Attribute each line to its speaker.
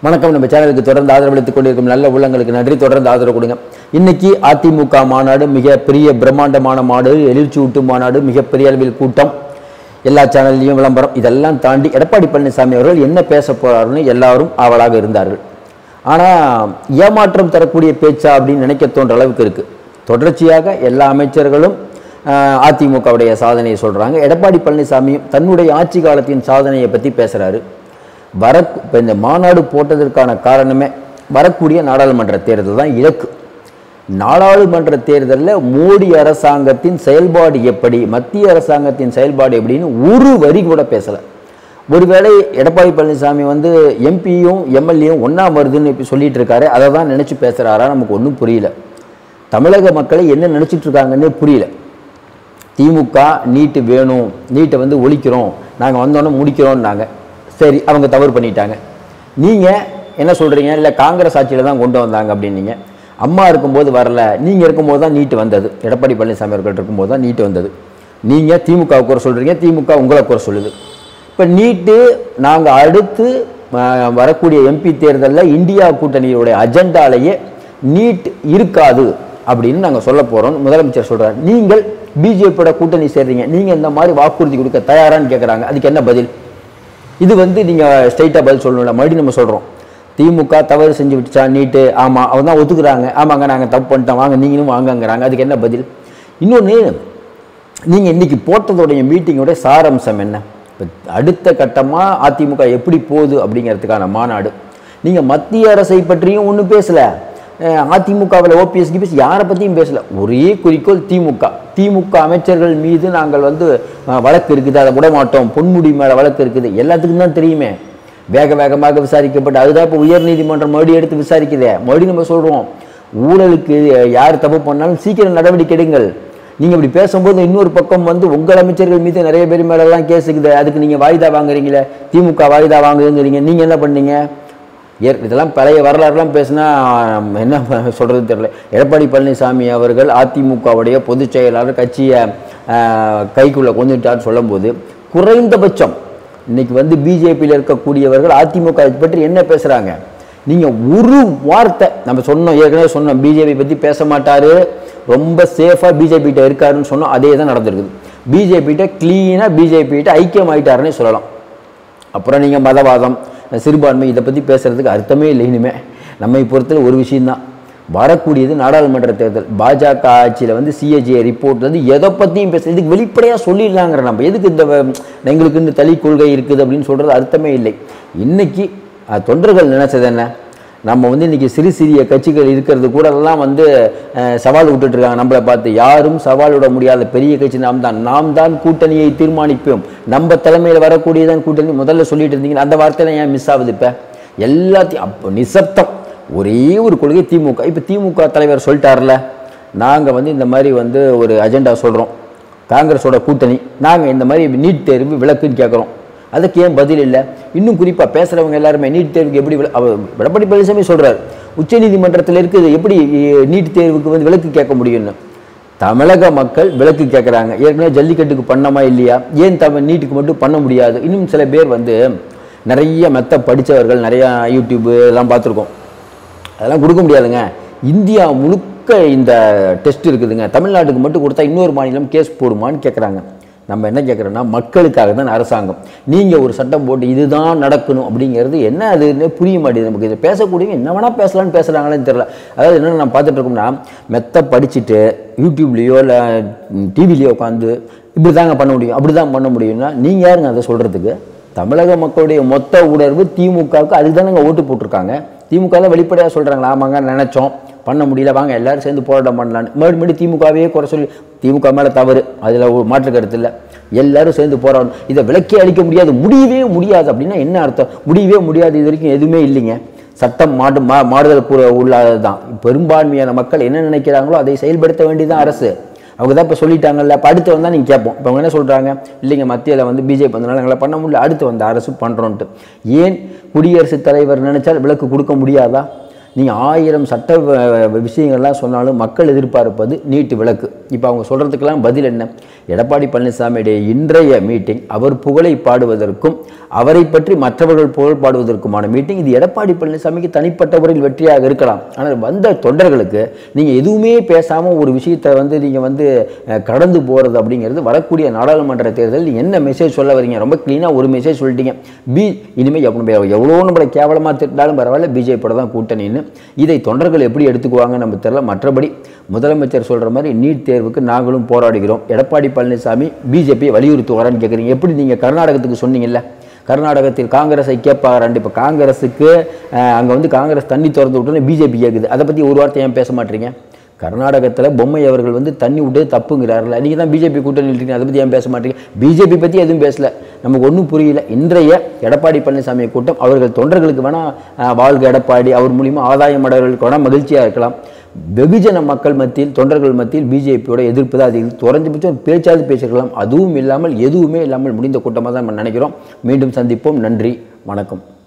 Speaker 1: வணக்கம் நம்ம சேனலுக்கு தொடர்ந்து ஆதரவளித்துக் கொண்டிருக்கும் நல்ல உள்ளங்களுக்கு நன்றி தொடர்ந்து ஆதரவு கொடுங்க இன்னைக்கு அதிமுக மாநாடு மிகப்பெரிய பிரம்மாண்டமான மாநாடு எழுச்சி ஊட்டும் மாநாடு மிகப்பெரிய அளவில் கூட்டம் எல்லா சேனல்லையும் விளம்பரம் இதெல்லாம் தாண்டி எடப்பாடி பழனிசாமி அவர்கள் என்ன பேச போறாருன்னு எல்லாரும் ஆவலாக இருந்தார்கள் ஆனால் ஏமாற்றம் தரக்கூடிய பேச்சா அப்படின்னு நினைக்க தோன்ற அளவுக்கு இருக்கு தொடர்ச்சியாக எல்லா அமைச்சர்களும் ஆஹ், அதிமுகவுடைய சாதனையை சொல்றாங்க எடப்பாடி பழனிசாமியும் தன்னுடைய ஆட்சி காலத்தின் சாதனையை பற்றி பேசுறாரு வர இப்போ இந்த மாநாடு போட்டதற்கான காரணமே வரக்கூடிய நாடாளுமன்ற தேர்தல் தான் இலக்கு நாடாளுமன்ற தேர்தலில் மோடி அரசாங்கத்தின் செயல்பாடு எப்படி மத்திய அரசாங்கத்தின் செயல்பாடு எப்படின்னு ஒரு வரி கூட பேசலை ஒருவேளை எடப்பாடி பழனிசாமி வந்து எம்பியும் எம்எல்ஏயும் ஒன்றா வருதுன்னு இப்போ சொல்லிட்டு இருக்காரு அதை தான் நினச்சி பேசுகிறாரா நமக்கு ஒன்றும் புரியல தமிழக மக்களை என்ன நினச்சிட்டு இருக்காங்கன்னே புரியல திமுக நீட்டு வேணும் நீட்டை வந்து ஒழிக்கிறோம் நாங்கள் வந்தோன்னே முடிக்கிறோம்னாங்க சரி அவங்க தவறு பண்ணிட்டாங்க நீங்கள் என்ன சொல்கிறீங்க இல்லை காங்கிரஸ் ஆட்சியில் தான் கொண்டு வந்தாங்க அப்படின்னீங்க அம்மா இருக்கும்போது வரல நீங்கள் இருக்கும்போது தான் நீட்டு வந்தது எடப்பாடி பழனிசாமி அவர்கள் இருக்கும்போது தான் நீட்டு வந்தது நீங்கள் திமுக குறை சொல்கிறீங்க திமுக உங்களை குறை சொல்லுது இப்போ நீட்டு நாங்கள் அடுத்து அஹ், வரக்கூடிய எம்பி தேர்தலில் இந்தியா கூட்டணியுடைய அஜெண்டாலேயே நீட் இருக்காது அப்படின்னு நாங்கள் சொல்ல போகிறோம் முதலமைச்சர் சொல்கிறார் நீங்கள் பிஜேபியோட கூட்டணி சேர்றீங்க நீங்கள் இந்த மாதிரி வாக்குறுதி கொடுக்க தயாரான்னு கேட்குறாங்க அதுக்கு என்ன பதில் இது வந்து நீங்கள் ஸ்ட்ரைட்டாக பதில் சொல்லணும்ல மறுபடியும் நம்ம சொல்கிறோம் திமுக தவறு செஞ்சு விட்டுச்சா நீட்டு ஆமாம் அவங்க தான் ஒத்துக்குறாங்க ஆமாங்க நாங்கள் தப்பு பண்ணிட்டோம் வாங்க நீங்களும் வாங்கங்கிறாங்க அதுக்கு என்ன பதில் இன்னொன்று நீங்கள் இன்னைக்கு போட்டதோடைய மீட்டிங்கோட சாராம்சம் என்ன இப்போ அடுத்த கட்டமாக அதிமுக எப்படி போகுது அப்படிங்கிறதுக்கான மாநாடு நீங்கள் மத்திய அரசை பற்றியும் ஒன்றும் பேசலை அதிமுகவில் ஓபிஎஸ் கிபிஎஸ் யாரை பற்றியும் பேசல ஒரே குறிக்கோள் திமுக திமுக அமைச்சர்கள் மீது நாங்கள் வந்து அஹ், வழக்கு இருக்குது அதை விட மாட்டோம் பொன்முடி மேலே வழக்கு இருக்குது எல்லாத்துக்கும் தான் தெரியுமே வேக வேகமாக விசாரிக்கப்பட்டு அதுதான் இப்போ உயர்நீதிமன்றம் மறுபடியும் எடுத்து விசாரிக்குதே மறுபடியும் நம்ம சொல்கிறோம் ஊழலுக்கு யார் தப்பு பண்ணாலும் சீக்கிரம் நடவடிக்கை எடுங்கள் நீங்கள் இப்படி பேசும்போது இன்னொரு பக்கம் வந்து உங்கள் அமைச்சர்கள் மீது நிறைய பேர் மேலெல்லாம் கேஸ் இருக்குது அதுக்கு நீங்கள் வாய்தா வாங்குறீங்களே திமுக வாய்தா வாங்குதுங்கிறீங்க நீங்கள் என்ன பண்ணீங்க ஏற் இதெல்லாம் பழைய வரலாறுலாம் பேசினா என்ன சொல்கிறது தெரியல எடப்பாடி பழனிசாமி அவர்கள் அதிமுகவுடைய பொதுச் செயலாளர் கட்சியை ஆஹ், கைக்குள்ளே கொண்டுட்டான்னு சொல்லும்போது குறைந்தபட்சம் இன்னைக்கு வந்து பிஜேபியில் இருக்கக்கூடியவர்கள் அதிமுக பற்றி என்ன பேசுகிறாங்க நீங்கள் ஒரு வார்த்தை நம்ம சொன்னோம் ஏற்கனவே சொன்னோம் பிஜேபி பற்றி பேச மாட்டாரு ரொம்ப சேஃபாக பிஜேபிகிட்ட இருக்காருன்னு சொன்னோம் அதே தான் நடந்திருக்குது பிஜேபிகிட்ட க்ளீனாக பிஜேபிகிட்ட ஐக்கியம் ஆயிட்டாருன்னே சொல்லலாம் அப்புறம் நீங்கள் மதவாதம் சிறுபான்மை இதை பற்றி பேசுகிறதுக்கு அர்த்தமே இல்லை இனிமே நம்மை பொறுத்தல ஒரு விஷயம்தான் வரக்கூடியது நாடாளுமன்ற தேர்தல் பாஜக ஆட்சியில் வந்து சிஏஜிஏ ரிப்போர்ட் வந்து எதை பற்றியும் பேச இதுக்கு வெளிப்படையாக சொல்லிடலாங்கிற நம்ம எதுக்கு இந்த வ- எங்களுக்கு இந்த தனி கொள்கை இருக்குது அப்படின்னு சொல்கிறது அர்த்தமே இல்லை இன்னைக்கு அஹ், தொண்டர்கள் நினைச்சது என்ன நம்ம வந்து இன்னைக்கு சிறு சிறிய கட்சிகள் இருக்கிறது கூட எல்லாம் வந்து அஹ், சவால் விட்டுட்டு இருக்காங்க நம்மளை பார்த்து யாரும் சவால் விட முடியாத பெரிய கட்சி நாம் தான் நாம் தான் கூட்டணியை தீர்மானிப்போம் நம்ம தலைமையில் வரக்கூடியதான் கூட்டணி முதல்ல சொல்லிட்டு இருந்தீங்க அந்த வார்த்தையெல்லாம் ஏன் மிஸ் ஆகுது இப்போ எல்லாத்தையும் அப்போ நிசப்தம் ஒரே ஒரு கொள்கை திமுக இப்போ திமுக தலைவர் சொல்லிட்டார்ல நாங்கள் வந்து இந்த மாதிரி வந்து ஒரு அஜெண்டா சொல்கிறோம் காங்கிரஸோட கூட்டணி நாங்கள் இந்த மாதிரி நீட் தேர்வு விளக்குன்னு கேட்குறோம் அதுக்கு ஏன் பதில் இல்லை இன்னும் குறிப்பாக பேசுகிறவங்க எல்லாருமே நீட் தேர்வுக்கு எப்படி விள- அவர் எடப்பாடி பழனிசாமி சொல்கிறார் உச்சநீதிமன்றத்தில் இருக்குது எப்படி இ- நீட் தேர்வுக்கு வந்து விலக்கு கேட்க முடியும்னு தமிழக மக்கள் விலக்கு கேட்குறாங்க ஏற்கனவே ஜல்லிக்கட்டுக்கு பண்ணமா இல்லையா ஏன் தமிழ் நீட்டுக்கு மட்டும் பண்ண முடியாது இன்னும் சில பேர் வந்து நிறைய மெத்த படித்தவர்கள் நிறையா யூடியூப் எல்லாம் பார்த்துருக்கோம் அதெல்லாம் கொடுக்க முடியாதுங்க இந்தியா முழுக்க இந்த டெஸ்ட் இருக்குதுங்க தமிழ்நாட்டுக்கு மட்டும் கொடுத்தா இன்னொரு மாநிலம் கேஸ் போடுமான்னு கேட்குறாங்க நம்ம என்ன கேட்குறோன்னா மக்களுக்காக தான் அரசாங்கம் நீங்கள் ஒரு சட்டம் போட்டு இதுதான் நடக்கணும் அப்படிங்கிறது என்ன அதுன்னு புரிய மாட்டேங்குது நமக்கு இதை பேசக்கூடியவங்க என்ன வேணால் பேசலாம்னு பேசுகிறாங்களேன்னு தெரியல அதாவது என்ன நம்ம பார்த்துட்டு இருக்கோம்னா மெத்த படிச்சுட்டு யூடியூப்லேயோ இல்லை டிவிலேயோ உட்காந்து இப்படி தாங்க பண்ண முடியும் அப்படி தான் பண்ண முடியும்னா நீங்கள் யாருங்க அதை சொல்கிறதுக்கு தமிழக மக்களுடைய மொத்த உணர்வு திமுகவுக்கு அதுக்கு தானே ஓட்டு போட்டிருக்காங்க திமுக தான் வெளிப்படையாக சொல்கிறாங்களா ஆமாங்க நினச்சோம் பண்ண முடியல வாங்க எல்லாரும் சேர்ந்து போராட்டம் பண்ணலான்னு மறுபடியும் திமுகவே குறை சொல்லி திமுக மேலே தவறு அதில் ஒரு மாற்று கருத்து இல்லை எல்லாரும் சேர்ந்து போராடணும் இதை விலக்கி அளிக்க முடியாது முடியவே முடியாது அப்படின்னா என்ன அர்த்தம் முடியவே முடியாது இது வரைக்கும் எதுவுமே இல்லைங்க சட்டம் மாடு மா மாறுதல் கூற உள்ளாதது தான் பெரும்பான்மையான மக்கள் என்ன நினைக்கிறாங்களோ அதை செயல்படுத்த வேண்டியதுதான் அரசு அவங்க தான் இப்போ சொல்லிட்டாங்கல்ல இப்போ அடுத்து வந்தால் நீங்கள் கேட்போம் இப்போ அவங்க என்ன சொல்கிறாங்க இல்லைங்க மத்தியில் வந்து பிஜேபி வந்தனால எங்களை பண்ண முடியல அடுத்து வந்த அரசு பண்ணுறோன்ட்டு ஏன் குடியரசுத் தலைவர் நினைச்சால் விலக்கு கொடுக்க முடியாதா நீங்கள் ஆயிரம் சட்ட வ- விஷயங்கள்லாம் சொன்னாலும் மக்கள் எதிர்பார்ப்பது நீட்டு விளக்கு இப்போ அவங்க சொல்கிறதுக்கெல்லாம் பதில் என்ன எடப்பாடி பழனிசாமியுடைய இன்றைய மீட்டிங் அவர் புகழை பாடுவதற்கும் அவரை பற்றி மற்றவர்கள் புகழ் பாடுவதற்குமான மீட்டிங் இது எடப்பாடி பழனிசாமிக்கு தனிப்பட்ட முறையில் வெற்றியாக இருக்கலாம் ஆனால் வந்த தொண்டர்களுக்கு நீங்கள் எதுவுமே பேசாமல் ஒரு விஷயத்தை வந்து நீங்கள் வந்து அஹ், கடந்து போகிறது அப்படிங்கிறது வரக்கூடிய நாடாளுமன்ற தேர்தல் நீங்க என்ன மெசேஜ் சொல்ல வரீங்க ரொம்ப க்ளீனாக ஒரு மெசேஜ் சொல்லிட்டீங்க பி இனிமேல் எவ்வளோ எவ்வளோ நம்மளை கேவலமாக திட்டாலும் பரவாயில்ல பிஜேபியோட தான் கூட்டணின்னு இதை தொண்டர்கள் எப்படி எடுத்துக்குவாங்க நம்ம தெரியல மற்றபடி முதலமைச்சர் சொல்கிற மாதிரி நீட் தேர்வுக்கு நாங்களும் போராடுகிறோம் எடப்பாடி பழனிசாமி பிஜேபியை வலியுறுத்துவாரான்னு கேட்குறீங்க எப்படி நீங்கள் கர்நாடகத்துக்கு சொன்னீங்கல்ல கர்நாடகத்தில் காங்கிரஸை கேட்பாராண்டு இப்போ காங்கிரஸுக்கு அங்கே வந்து காங்கிரஸ் தண்ணி திறந்து விட்டோன்னு பிஜேபி கேட்குது அதை பற்றி ஒரு வார்த்தை ஏன் பேச மாட்டீங்க கர்நாடகத்தில் பொம்மை அவர்கள் வந்து தண்ணி விட்டது தப்புங்கிறாருல நீங்கள் தான் பிஜேபி கூட்டணி இருக்கீங்க அதை பற்றி ஏன் பேச மாட்டீங்க பிஜேபி பற்றி எதுவும் பேசல நமக்கு ஒன்றும் புரியல இன்றைய எடப்பாடி பழனிசாமி கூட்டம் அவர்கள் தொண்டர்களுக்கு வேணால் வாழ்க எடப்பாடி அவர் மூலிமா ஆதாயம் அடைவர்களுக்கு வேணால் மகிழ்ச்சியாக இருக்கலாம் வெகுஜன மக்கள் மத்தியில் தொண்டர்கள் மத்தியில் பிஜேபியோட எதிர்ப்பு தான் அதிகம் குறைஞ்சபட்சம் பேச்சாவது பேசிருக்கலாம் அதுவும் இல்லாமல் எதுவுமே இல்லாமல் முடிந்த கூட்டமாக தான் நம்ம நினைக்கிறோம் மீண்டும் சந்திப்போம் நன்றி வணக்கம்